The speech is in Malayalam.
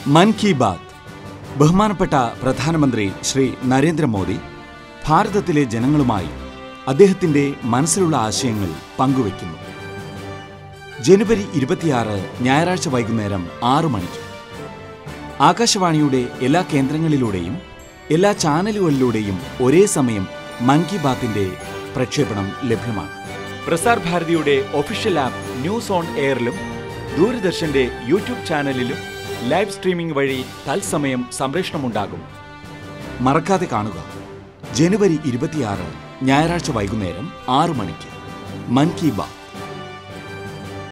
മൻ കി ബാത്ത് ബഹുമാനപ്പെട്ട പ്രധാനമന്ത്രി ശ്രീ നരേന്ദ്രമോദി ഭാരതത്തിലെ ജനങ്ങളുമായി അദ്ദേഹത്തിന്റെ മനസ്സിലുള്ള ആശയങ്ങൾ പങ്കുവയ്ക്കുന്നു ജനുവരി ഇരുപത്തിയാറ് ഞായറാഴ്ച വൈകുന്നേരം ആറു മണിക്ക് ആകാശവാണിയുടെ എല്ലാ കേന്ദ്രങ്ങളിലൂടെയും എല്ലാ ചാനലുകളിലൂടെയും ഒരേ സമയം മൻ കി ബാത്തിന്റെ പ്രക്ഷേപണം ലഭ്യമാണ് പ്രസാർ ഭാരതിയുടെ ഒഫീഷ്യൽ ആപ്പ് ന്യൂസ് ഓൺ എയറിലും ദൂരദർശന്റെ യൂട്യൂബ് ചാനലിലും ലൈവ് സ്ട്രീമിംഗ് വഴി തത്സമയം സംപ്രേഷണമുണ്ടാകും മറക്കാതെ കാണുക ജനുവരി ഇരുപത്തിയാറ് ഞായറാഴ്ച വൈകുന്നേരം ആറു മണിക്ക് മൻ കി ബാത്ത്